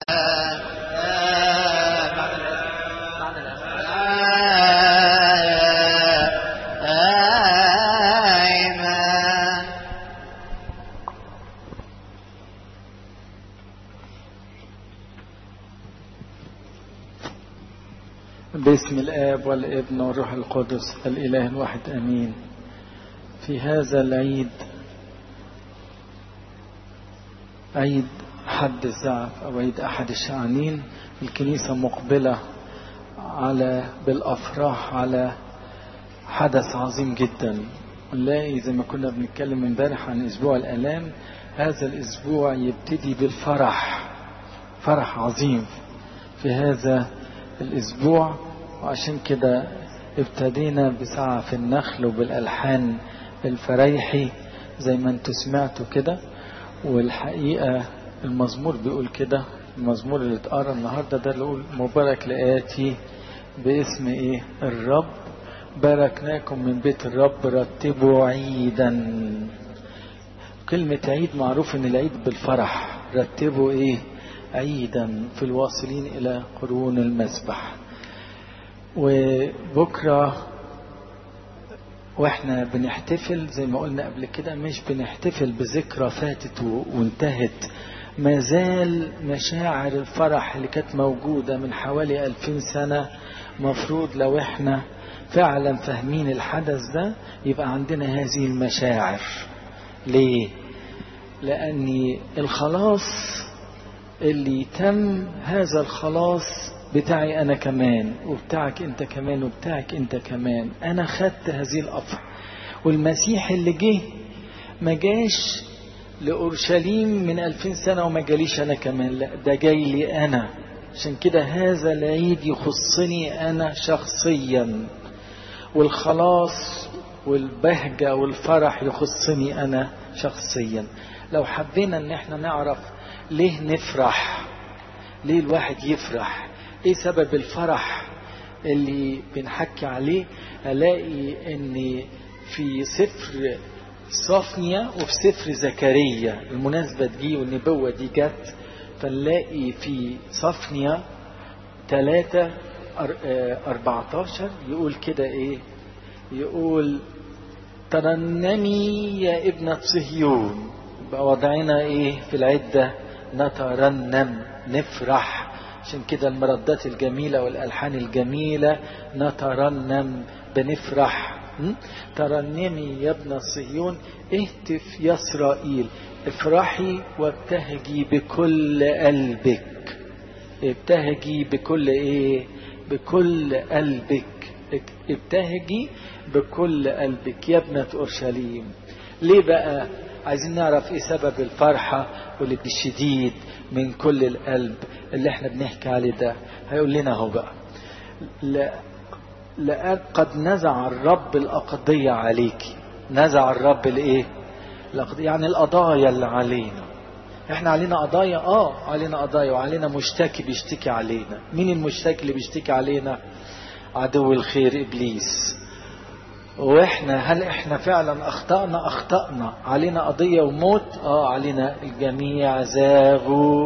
باسم الآب والابن والروح القدس الإله الواحد أمين في هذا العيد عيد حد الزعف أو عيد أحد الشعانين الكنيسة مقبلة على بالأفراح على حدث عظيم جدا نلاقي زي ما كنا بنتكلم امبارح عن أسبوع الآلام هذا الأسبوع يبتدي بالفرح فرح عظيم في هذا الأسبوع وعشان كده ابتدينا بسعف النخل وبالألحان الفريحي زي ما انتوا سمعتوا كده والحقيقة المزمور بيقول كده المزمور اللي اتقرا النهارده ده اللي يقول مبارك لآتي باسم ايه الرب باركناكم من بيت الرب رتبوا عيدا كلمة عيد معروف ان العيد بالفرح رتبوا ايه عيدا في الواصلين الى قرون المسبح وبكرة واحنا بنحتفل زي ما قلنا قبل كده مش بنحتفل بذكرى فاتت وانتهت ما زال مشاعر الفرح اللي كانت موجودة من حوالي ألفين سنة مفروض لو احنا فعلا فاهمين الحدث ده يبقى عندنا هذه المشاعر ليه لأن الخلاص اللي تم هذا الخلاص بتاعي أنا كمان وبتاعك أنت كمان وبتاعك أنت كمان أنا خدت هذه الأفرح والمسيح اللي جه ما جاش لأورشليم من ألفين سنة وما جاليش أنا كمان لا ده جاي لي أنا عشان كده هذا العيد يخصني أنا شخصيا والخلاص والبهجة والفرح يخصني أنا شخصيا لو حبينا ان احنا نعرف ليه نفرح ليه الواحد يفرح ايه سبب الفرح اللي بنحكي عليه الاقي ان في سفر صافنيا وفي سفر زكريا المناسبة دي والنبوة دي جت فنلاقي في صافنيا 3 14 يقول كده ايه يقول ترنمي يا ابنة صهيون بقى وضعنا ايه في العدة نترنم نفرح عشان كده المردات الجميلة والألحان الجميلة نترنم بنفرح ترنمي يا ابن صهيون اهتف يا إسرائيل افرحي وابتهجي بكل قلبك ابتهجي بكل ايه بكل قلبك ابتهجي بكل قلبك يا ابنة أورشليم ليه بقى عايزين نعرف ايه سبب الفرحة واللي بالشديد من كل القلب اللي احنا بنحكي عليه ده هيقول لنا هو بقى لا لقد قد نزع الرب الأقضية عليك نزع الرب الايه يعني القضايا اللي علينا احنا علينا قضايا اه علينا قضايا وعلينا مشتكي بيشتكي علينا مين المشتكي اللي بيشتكي علينا عدو الخير ابليس واحنا هل احنا فعلا اخطأنا اخطأنا علينا قضية وموت اه علينا الجميع زاغوا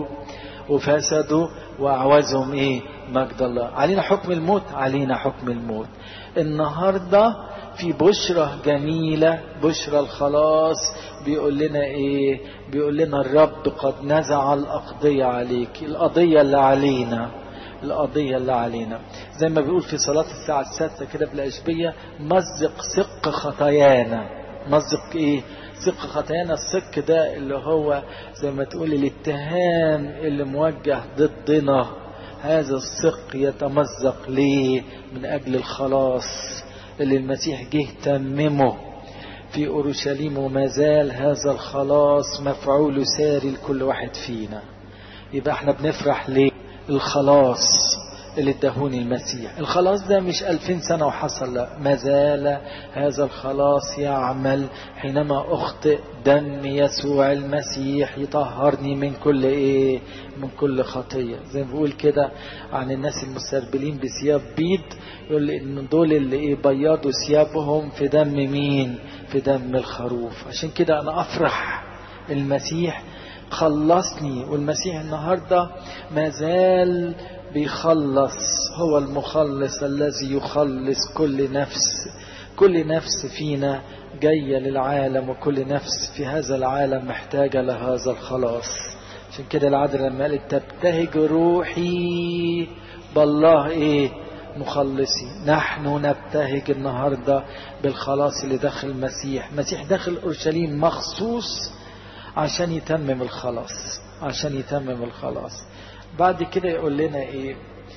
وفسدوا واعوزهم ايه مجد الله علينا حكم الموت علينا حكم الموت النهاردة في بشرة جميلة بشرة الخلاص بيقول لنا ايه بيقول لنا الرب قد نزع الأقضية عليك القضية اللي علينا القضية اللي علينا زي ما بيقول في صلاة الساعة السادسة كده بالأشبية مزق سق خطايانا مزق ايه سق خطايانا السق ده اللي هو زي ما تقول الاتهام اللي موجه ضدنا هذا السق يتمزق ليه من أجل الخلاص اللي المسيح جه تممه في أورشليم وما زال هذا الخلاص مفعول ساري لكل واحد فينا يبقى احنا بنفرح ليه الخلاص اللي ادهوني المسيح الخلاص ده مش ألفين سنة وحصل لا ما زال هذا الخلاص يعمل حينما أخطئ دم يسوع المسيح يطهرني من كل إيه من كل خطية زي ما بقول كده عن الناس المستربلين بثياب بيض يقول إن دول اللي إيه بيضوا ثيابهم في دم مين في دم الخروف عشان كده أنا أفرح المسيح خلصني والمسيح النهاردة ما زال بيخلص هو المخلص الذي يخلص كل نفس كل نفس فينا جاية للعالم وكل نفس في هذا العالم محتاجة لهذا الخلاص عشان كده العذراء لما قالت تبتهج روحي بالله ايه مخلصي نحن نبتهج النهاردة بالخلاص اللي داخل المسيح المسيح داخل أورشليم مخصوص عشان يتمم الخلاص عشان يتمم الخلاص بعد كده يقول لنا ايه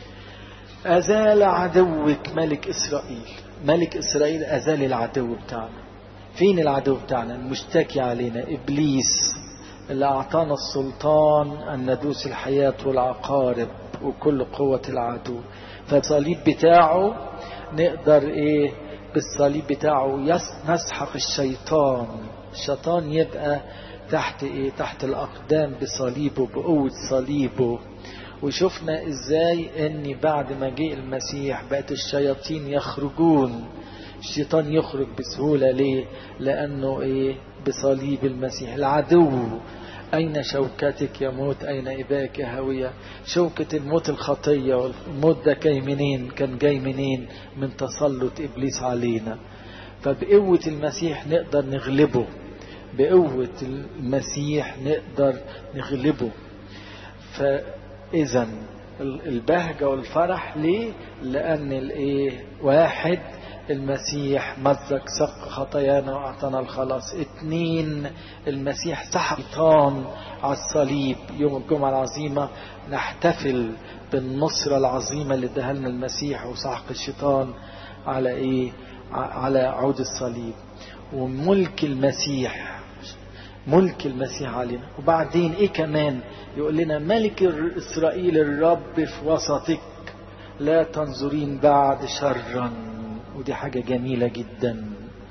أزال عدوك ملك إسرائيل ملك إسرائيل أزال العدو بتاعنا فين العدو بتاعنا المشتكي علينا إبليس اللي أعطانا السلطان أن ندوس الحياة والعقارب وكل قوة العدو فالصليب بتاعه نقدر إيه بالصليب بتاعه نسحق الشيطان الشيطان يبقى تحت إيه تحت الأقدام بصليبه بقوة صليبه وشفنا ازاي ان بعد ما جه المسيح بقت الشياطين يخرجون الشيطان يخرج بسهولة ليه لانه ايه بصليب المسيح العدو اين شوكتك يا موت اين اباك يا هاوية شوكة الموت الخطية والموت ده جاي منين كان جاي منين من تسلط ابليس علينا فبقوة المسيح نقدر نغلبه بقوة المسيح نقدر نغلبه ف إذا البهجة والفرح ليه؟ لأن الإيه؟ واحد المسيح مزق سق خطايانا وأعطانا الخلاص اتنين المسيح سحق شيطان على الصليب يوم الجمعة العظيمة نحتفل بالنصرة العظيمة اللي اداها لنا المسيح وسحق الشيطان على إيه؟ على عود الصليب وملك المسيح ملك المسيح علينا وبعدين ايه كمان يقول لنا ملك اسرائيل الرب في وسطك لا تنظرين بعد شرا ودي حاجة جميلة جدا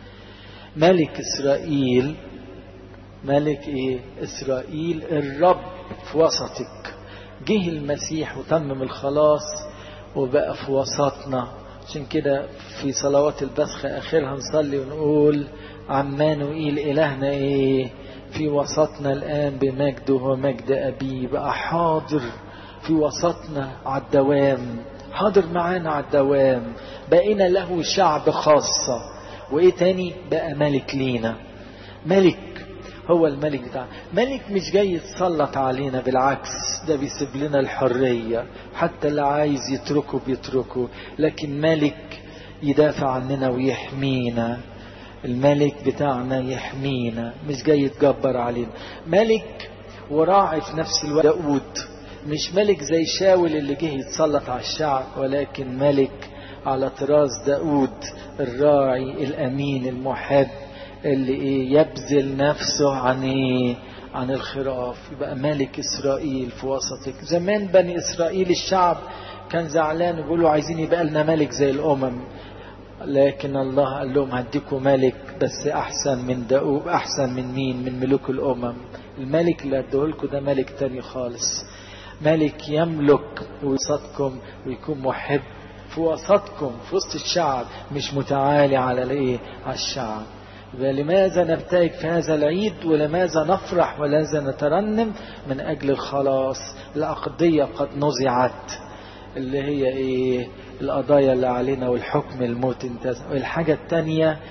ملك اسرائيل ملك ايه اسرائيل الرب في وسطك جه المسيح وتمم الخلاص وبقى في وسطنا عشان كده في صلوات البسخة اخرها نصلي ونقول عمانوئيل الهنا ايه في وسطنا الآن بمجده ومجد أبيه بقى حاضر في وسطنا على الدوام حاضر معانا على الدوام بقينا له شعب خاصة وإيه تاني بقى ملك لينا ملك هو الملك بتاعنا ملك مش جاي يتسلط علينا بالعكس ده بيسيب لنا الحرية حتى اللي عايز يتركه بيتركه لكن ملك يدافع عننا ويحمينا الملك بتاعنا يحمينا مش جاي يتجبر علينا ملك وراعي في نفس الوقت داود مش ملك زي شاول اللي جه يتسلط على الشعب ولكن ملك على طراز داود الراعي الأمين المحب اللي إيه يبذل نفسه عن إيه عن الخراف يبقى ملك إسرائيل في وسطك زمان بني إسرائيل الشعب كان زعلان يقولوا عايزين يبقى لنا ملك زي الأمم لكن الله قال لهم هديكم ملك بس احسن من داوود احسن من مين من ملوك الامم الملك اللي اديهولكم ده ملك تاني خالص ملك يملك وسطكم ويكون محب في وسطكم في وسط الشعب مش متعالي على الايه على الشعب لماذا نبتهج في هذا العيد ولماذا نفرح ولماذا نترنم من اجل الخلاص الاقضيه قد نزعت اللي هي ايه القضايا اللي علينا والحكم الموت انتهى والحاجة التانية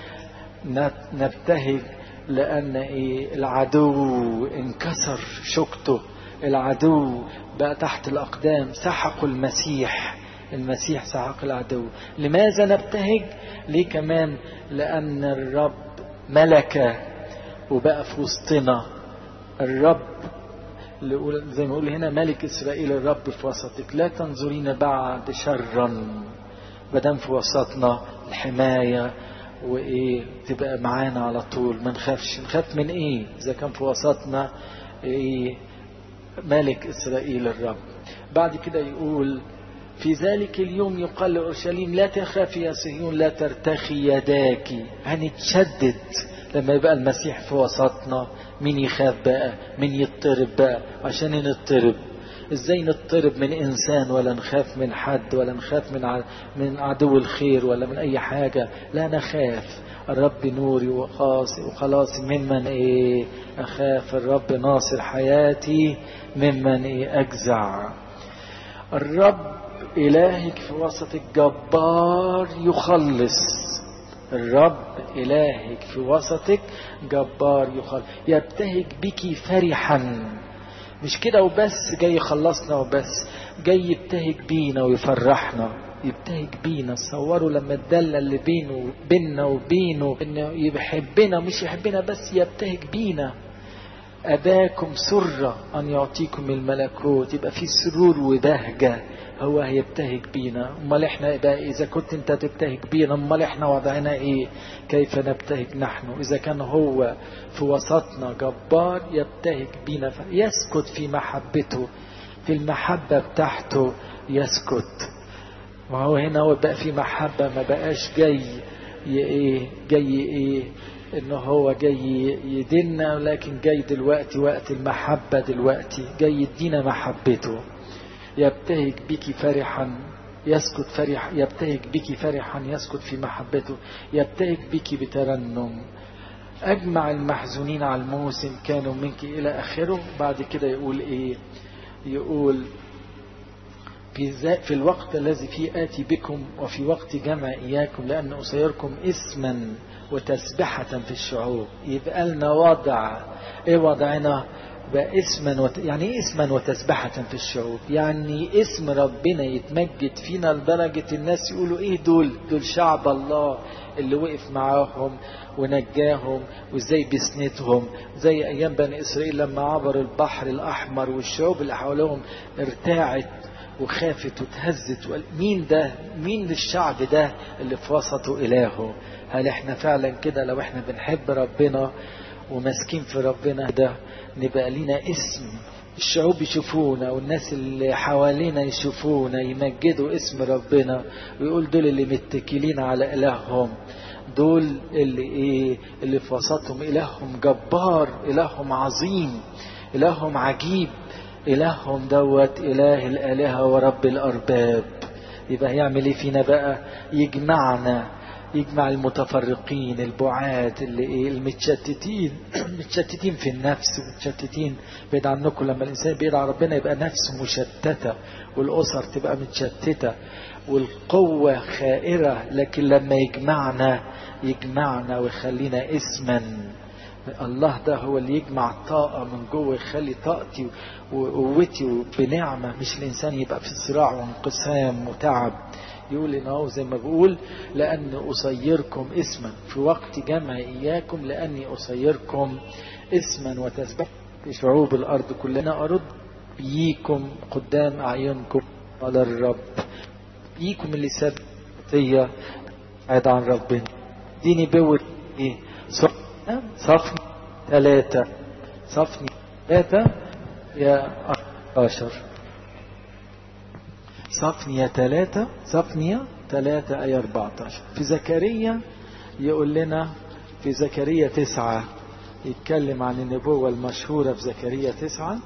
نبتهج لأن إيه العدو انكسر شوكته العدو بقى تحت الأقدام سحقوا المسيح المسيح سحق العدو لماذا نبتهج ليه كمان لأن الرب ملك وبقى في وسطنا الرب زي ما يقول هنا ملك إسرائيل الرب في وسطك لا تنظرين بعد شرا مادام في وسطنا الحماية وإيه تبقى معانا على طول ما نخافش نخاف من إيه إذا كان في وسطنا إيه ملك إسرائيل الرب بعد كده يقول في ذلك اليوم يقال لأورشليم لا تخافي يا صهيون لا ترتخي يداك هنتشدد لما يبقى المسيح في وسطنا مين يخاف بقى مين يضطرب بقى عشان نضطرب ازاي نضطرب من انسان ولا نخاف من حد ولا نخاف من ع... من عدو الخير ولا من اي حاجة لا نخاف الرب نوري وخلاصي وخلاصي ممن ايه اخاف الرب ناصر حياتي ممن ايه اجزع الرب الهك في وسط الجبار يخلص الرب إلهك في وسطك جبار يخلص يبتهج بك فرحا مش كده وبس جاي يخلصنا وبس جاي يبتهج بينا ويفرحنا يبتهج بينا تصوروا لما الدلة اللي بينه بيننا وبينه انه يحبنا مش يحبنا بس يبتهج بينا أباكم سر أن يعطيكم الملكوت يبقى في سرور وبهجة هو هيبتهج بينا امال احنا بقى اذا كنت انت تبتهج بينا امال احنا وضعنا ايه كيف نبتهج نحن اذا كان هو في وسطنا جبار يبتهج بينا يسكت في محبته في المحبة بتاعته يسكت ما هو هنا هو بقى في محبة ما بقاش جاي ايه جاي ايه ان هو جاي يدينا ولكن جاي دلوقتي وقت المحبة دلوقتي جاي يدينا محبته يبتهج بك فرحا يسكت فرح يبتهج بك فرحا يسكت في محبته يبتهج بك بترنم أجمع المحزونين على الموسم كانوا منك إلى آخره بعد كده يقول إيه يقول في, في الوقت الذي فيه آتي بكم وفي وقت جمع إياكم لأن أسيركم اسما وتسبحة في الشعوب يبقى لنا وضع إيه وضعنا بقى اسما وت... يعني ايه اسما وتسبحة في الشعوب يعني اسم ربنا يتمجد فينا لدرجة الناس يقولوا ايه دول دول شعب الله اللي وقف معاهم ونجاهم وازاي بيسندهم زي ايام بني اسرائيل لما عبروا البحر الاحمر والشعوب اللي حواليهم ارتاعت وخافت وتهزت وقال مين ده مين الشعب ده اللي في وسطه الهه هل احنا فعلا كده لو احنا بنحب ربنا وماسكين في ربنا ده نبقى لينا اسم الشعوب يشوفونا والناس اللي حوالينا يشوفونا يمجدوا اسم ربنا ويقول دول اللي متكلين على إلههم دول اللي ايه اللي في وسطهم إلههم جبار إلههم عظيم إلههم عجيب إلههم دوت إله الآلهة ورب الأرباب يبقى هيعمل ايه فينا بقى يجمعنا يجمع المتفرقين البعاد اللي ايه المتشتتين متشتتين في النفس متشتتين بعيد عنكم لما الانسان بعيد عن ربنا يبقى نفسه مشتته والاسر تبقى متشتته والقوه خائره لكن لما يجمعنا يجمعنا ويخلينا اسما الله ده هو اللي يجمع طاقة من جوه يخلي طاقتي وقوتي بنعمة مش الإنسان يبقى في صراع وانقسام وتعب يقول إن هو زي ما بقول لأن أصيركم اسما في وقت جمع إياكم لأني أصيركم اسما وتسبح في شعوب الأرض كلنا أرد بيكم قدام أعينكم على الرب بيكم اللي سبتية بعد عن ربنا ديني بوت ايه صفني ثلاثة صفني ثلاثة يا عشر صفنية ثلاثة صفنية ثلاثة أي 14 في زكريا يقول لنا في زكريا تسعة يتكلم عن النبوة المشهورة في زكريا تسعة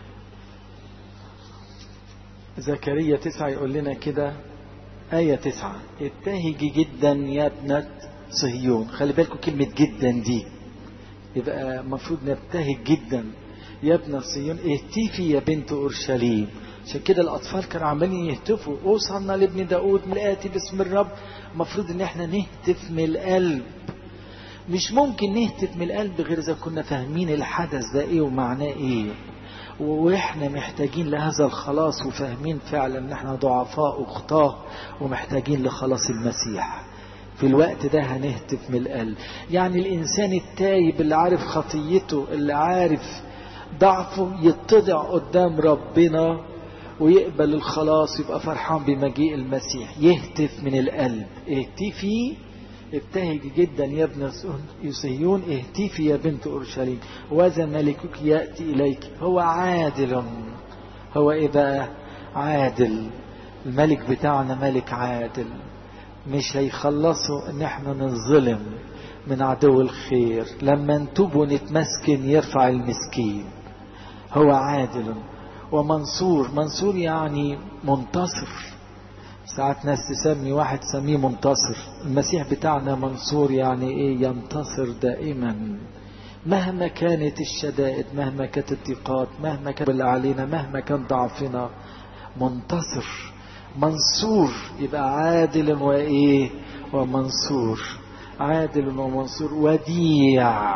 زكريا تسعة يقول لنا كده آية تسعة ابتهجي جدا يا ابنة صهيون خلي بالكم كلمة جدا دي يبقى المفروض نبتهج جدا يا ابنة صهيون اهتفي يا بنت أورشليم عشان كده الأطفال كانوا عمالين يهتفوا وصلنا لابن داود الآتي باسم الرب المفروض ان احنا نهتف من القلب مش ممكن نهتف من القلب غير إذا كنا فاهمين الحدث ده إيه ومعناه إيه وإحنا محتاجين لهذا الخلاص وفاهمين فعلا إن إحنا ضعفاء وخطاه ومحتاجين لخلاص المسيح في الوقت ده هنهتف من القلب يعني الإنسان التايب اللي عارف خطيته اللي عارف ضعفه يتضع قدام ربنا ويقبل الخلاص يبقى فرحان بمجيء المسيح يهتف من القلب اهتفي ابتهجي جدا يا ابن يصهيون اهتفي يا بنت أورشليم وذا ملكك يأتي إليك هو عادل هو إيه بقى عادل الملك بتاعنا ملك عادل مش هيخلصوا ان احنا ننظلم من عدو الخير لما نتوب ونتمسكن يرفع المسكين هو عادل ومنصور منصور يعني منتصر ساعات ناس تسمي واحد تسميه منتصر المسيح بتاعنا منصور يعني ايه ينتصر دائما مهما كانت الشدائد مهما كانت الضيقات مهما كان اللي علينا مهما كان ضعفنا منتصر منصور يبقى عادل وايه ومنصور عادل ومنصور وديع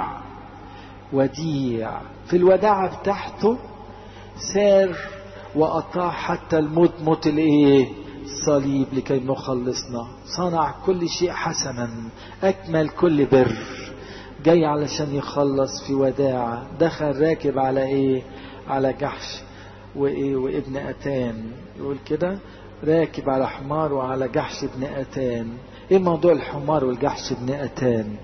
وديع في الوداعة بتاعته سار وأطاع حتى الموت موت الايه الصليب لكي نخلصنا صنع كل شيء حسنا أكمل كل بر جاي علشان يخلص في وداعة دخل راكب على ايه على جحش وايه وابن اتان يقول كده راكب على حمار وعلى جحش ابن اتان ايه موضوع الحمار والجحش ابن اتان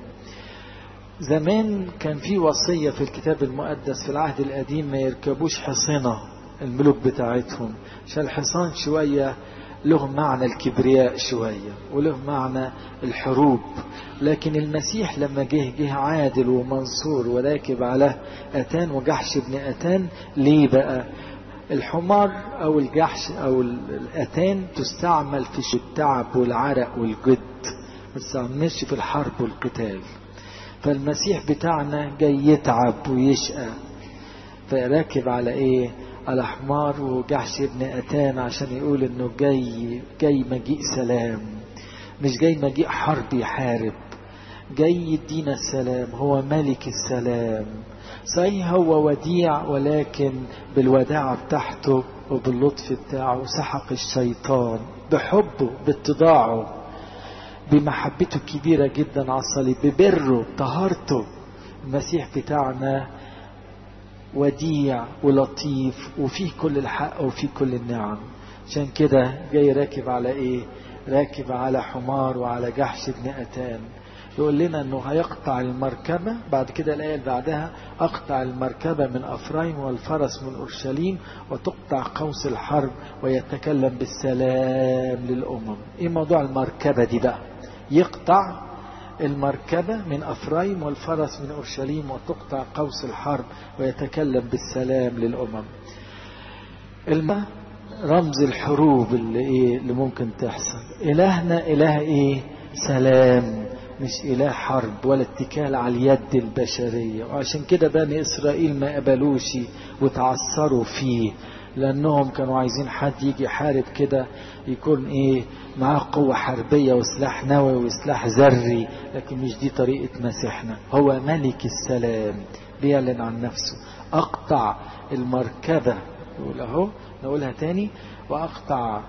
زمان كان في وصية في الكتاب المقدس في العهد القديم ما يركبوش حصنة الملوك بتاعتهم عشان الحصان شوية له معنى الكبرياء شوية وله معنى الحروب لكن المسيح لما جه جه عادل ومنصور وراكب على أتان وجحش ابن أتان ليه بقى الحمار أو الجحش أو الأتان تستعمل في التعب والعرق والجد ما تستعملش في الحرب والقتال فالمسيح بتاعنا جاي يتعب ويشقى فراكب على ايه على حمار وجحش ابن اتان عشان يقول انه جاي جاي مجيء سلام مش جاي مجيء حرب يحارب جاي يدينا السلام هو ملك السلام صحيح هو وديع ولكن بالوداعة بتاعته وباللطف بتاعه سحق الشيطان بحبه باتضاعه بمحبته الكبيرة جدا على الصليب ببره بطهارته المسيح بتاعنا وديع ولطيف وفيه كل الحق وفيه كل النعم عشان كده جاي راكب على ايه راكب على حمار وعلى جحش ابن اتان يقول لنا انه هيقطع المركبة بعد كده الآية اللي بعدها اقطع المركبة من افرايم والفرس من اورشليم وتقطع قوس الحرب ويتكلم بالسلام للامم ايه موضوع المركبة دي بقى يقطع المركبة من أفرايم والفرس من أورشليم وتقطع قوس الحرب ويتكلم بالسلام للأمم الماء رمز الحروب اللي, إيه اللي ممكن تحصل إلهنا إله إيه سلام مش إله حرب ولا اتكال على اليد البشرية وعشان كده بني إسرائيل ما قبلوش وتعثروا فيه لأنهم كانوا عايزين حد يجي يحارب كده يكون إيه معاه قوة حربية وسلاح نووي وسلاح ذري لكن مش دي طريقة مسيحنا هو ملك السلام بيعلن عن نفسه أقطع المركبة نقول أهو نقولها تاني وأقطع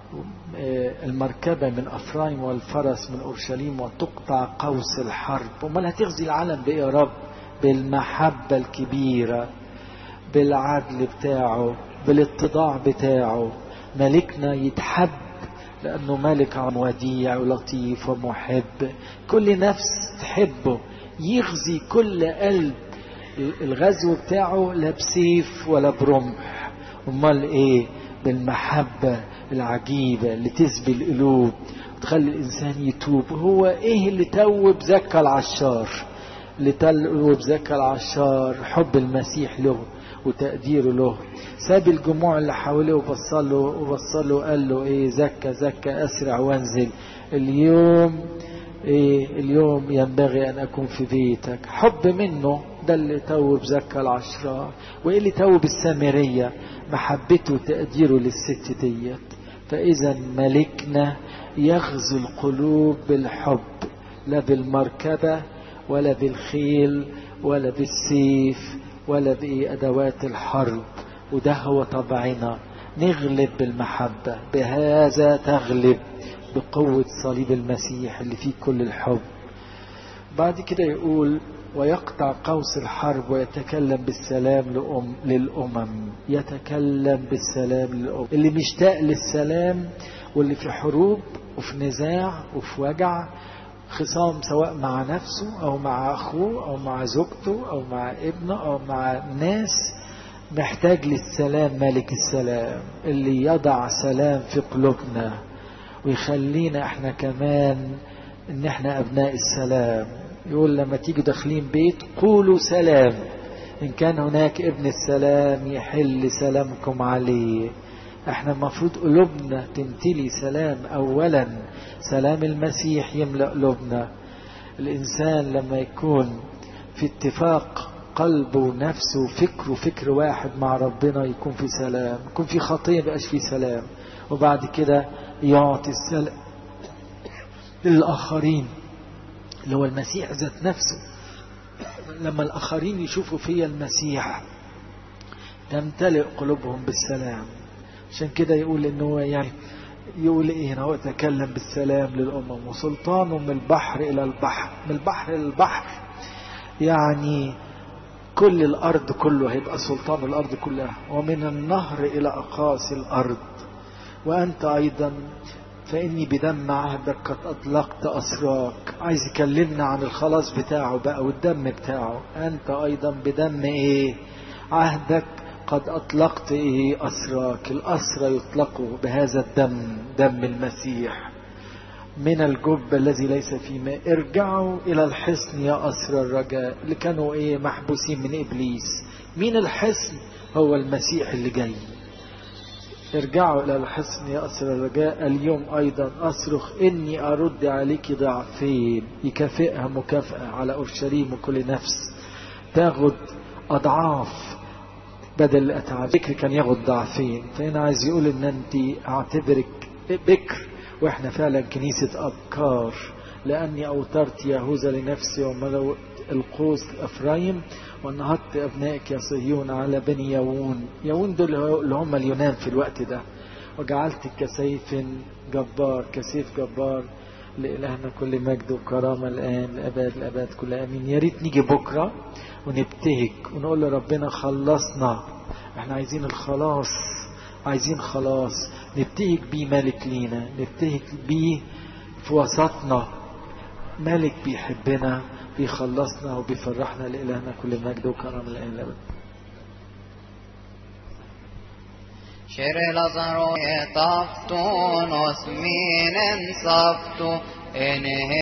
المركبة من أفرايم والفرس من أورشليم وتقطع قوس الحرب أمال هتغزي العالم بإيه يا رب بالمحبة الكبيرة بالعدل بتاعه بالاتضاع بتاعه ملكنا يتحب لأنه ملك عم وديع ولطيف ومحب كل نفس تحبه يغزي كل قلب الغزو بتاعه لا بسيف ولا برمح امال ايه بالمحبة العجيبة اللي تسبي القلوب وتخلي الإنسان يتوب هو إيه اللي توب زكى العشار اللي توب زكى العشار حب المسيح له وتقديره له ساب الجموع اللي حواليه وبصله وبصله وقال له ايه زكى زكى اسرع وانزل اليوم ايه اليوم ينبغي ان اكون في بيتك حب منه ده اللي توب زكى العشرة وايه اللي توب السامرية محبته وتقديره للست ديت فاذا ملكنا يغزو القلوب بالحب لا بالمركبة ولا بالخيل ولا بالسيف ولا بأدوات الحرب وده هو طبعنا نغلب بالمحبة بهذا تغلب بقوة صليب المسيح اللي فيه كل الحب بعد كده يقول ويقطع قوس الحرب ويتكلم بالسلام لأم للأمم يتكلم بالسلام للأمم اللي مشتاق للسلام واللي في حروب وفي نزاع وفي وجع خصام سواء مع نفسه أو مع أخوه أو مع زوجته أو مع ابنه أو مع ناس محتاج للسلام ملك السلام اللي يضع سلام في قلوبنا ويخلينا احنا كمان ان احنا ابناء السلام يقول لما تيجي داخلين بيت قولوا سلام إن كان هناك ابن السلام يحل سلامكم عليه احنا المفروض قلوبنا تمتلي سلام اولا سلام المسيح يملأ قلوبنا الانسان لما يكون في اتفاق قلبه ونفسه وفكره فكر واحد مع ربنا يكون في سلام يكون في خطية يبقاش في سلام وبعد كده يعطي السلام للآخرين اللي هو المسيح ذات نفسه لما الآخرين يشوفوا فيا المسيح تمتلئ قلوبهم بالسلام عشان كده يقول ان هو يعني يقول ايه هو تكلم بالسلام للامم وسلطانه من البحر الى البحر من البحر الى البحر يعني كل الارض كله هيبقى سلطان الارض كلها ومن النهر الى اقاصي الارض وانت ايضا فاني بدم عهدك قد اطلقت اسراك عايز يكلمنا عن الخلاص بتاعه بقى والدم بتاعه انت ايضا بدم ايه عهدك قد أطلقت إيه أسراك الأسرى يطلقوا بهذا الدم دم المسيح من الجب الذي ليس فيه ماء ارجعوا إلى الحصن يا أسرى الرجاء اللي كانوا إيه محبوسين من إبليس مين الحصن هو المسيح اللي جاي ارجعوا إلى الحصن يا أسرى الرجاء اليوم أيضا أصرخ إني أرد عليك ضعفين يكافئها مكافأة على أورشليم وكل نفس تاخد أضعاف بدل الأتعاب بكر كان ياخد ضعفين فهنا عايز يقول ان انت اعتبرك بكر واحنا فعلا كنيسة أبكار لأني أوترت يهوذا لنفسي وملو القوس لأفرايم ونهضت أبنائك يا صهيون على بني يوون يوون دول اللي هم اليونان في الوقت ده وجعلتك كسيف جبار كسيف جبار لإلهنا كل مجد وكرامة الآن لأباد الأباد كل آمين يا ريت نيجي بكرة ونبتهج ونقول لربنا خلصنا احنا عايزين الخلاص عايزين خلاص نبتهج بيه ملك لينا نبتهج بيه في وسطنا ملك بيحبنا بيخلصنا وبيفرحنا لإلهنا كل مجد وكرامة الآن لأبد شر لازارو يطفتون وسمين صفتو إنه